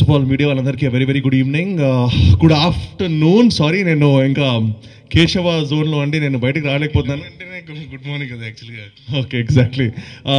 of all media వాళ్ళందరికీ very very good evening good afternoon sorry నేను ఇంకా కేశవ జోన్లో అండి నేను బయటకు రాలేకపోతున్నాను అంటేనే గుడ్ మార్నింగ్ కదా యాక్చువల్గా ఓకే ఎగ్జాక్ట్లీ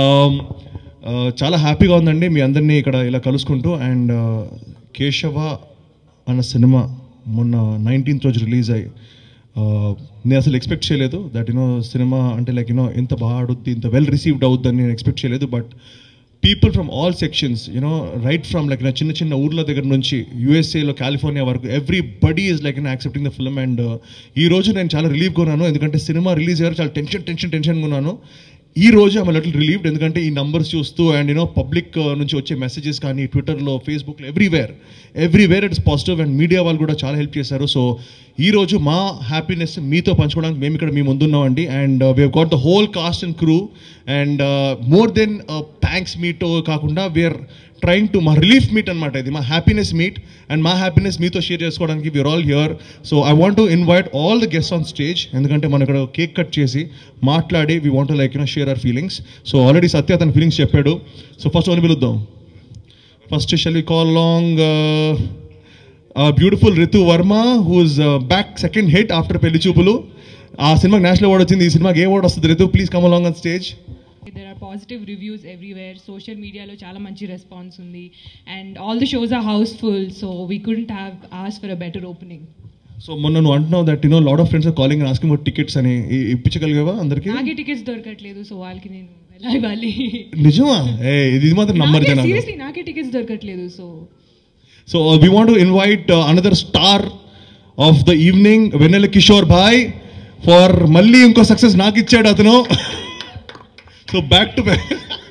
చాలా హ్యాపీగా ఉందండి మీ అందరినీ ఇక్కడ ఇలా కలుసుకుంటూ అండ్ కేశవ అన్న సినిమా మొన్న నైన్టీన్త్ రోజు రిలీజ్ అయ్యి uh, నేను అసలు ఎక్స్పెక్ట్ చేయలేదు దట్ యునో సినిమా అంటే లైక్ యూనో ఎంత బాగా ఆడుద్ది ఇంత వెల్ రిసీవ్డ్ అవుద్దని నేను ఎక్స్పెక్ట్ చేయలేదు but people from all sections you know right from like చిన్న చిన్న ఊర్ల దగ్గర నుంచి యూఎస్ఏలో కాలిఫోర్నియా వరకు everybody is like accepting the film and ఈ రోజు నేను చాలా రిలీవ్గా ఉన్నాను ఎందుకంటే సినిమా రిలీజ్ అయ్యారు చాలా టెన్షన్ టెన్షన్ టెన్షన్గా ఉన్నాను ఈ రోజు ఆమె లిటిల్ రిలీవ్డ్ ఎందుకంటే ఈ నంబర్స్ చూస్తూ అండ్ యూనో పబ్లిక్ నుంచి వచ్చే మెసేజెస్ కానీ ట్విట్టర్లో ఫేస్బుక్లో everywhere everywhere it's positive and media వాళ్ళు కూడా చాలా హెల్ప్ చేశారు సో ఈ రోజు మా హ్యాపీనెస్ మీతో పంచుకోవడానికి మేము ఇక్కడ మీ ముందున్నామండి and we got the whole cast and crew and more than thanks meet కాకుండా వీఆర్ ట్రైంగ్ టు మా రిలీఫ్ మీట్ అనమాట ఇది మా హ్యాపీనెస్ మీట్ అండ్ మా హ్యాపీనెస్ మీతో షేర్ చేసుకోవడానికి we are all here so I want to invite all the guest on stage ఎందుకంటే మనం ఇక్కడ కేక్ కట్ చేసి మాట్లాడి we want like you know share our feelings so already Satya తన ఫీలింగ్స్ చెప్పాడు సో ఫస్ట్ ఓని పిలుద్దాం first shall we call long beautiful Ritu Varma whose back second hit after Pelli Choopulu ఆ సినిమాకి నేషనల్ అవార్డు వచ్చింది ఈ సినిమాకి ఏ అవార్డు వస్తుంది Ritu please come along on stage there are positive reviews everywhere social మీడియాలో చాలా మంచి రెస్పాన్స్ ఉంది and all the shows are housefull so we couldn't have ఆస్ for a better opening so మొన్న నువ్వు అంటున్నావు that you know lot of friends calling and asking for tickets అని ఇ- ఇప్పించగలిగావా అందరికి నాకే టికెట్స్ దొరకట్లేదు సో వాళ్ళకి నేను ఎలా ఇవ్వాలి నిజమా ఏ ఇది మాత్రం నమ్మరు జనాలు సీరియస్లీ నాకే టికెట్స్ దొరకట్లేదు so so we want invite another star of the evening Vennela Kishore bhai for మళ్ళీ ఇంకో సక్సెస్ నాకు ఇచ్చాడు అతను సో బ్యాక్ టు బ్యాక్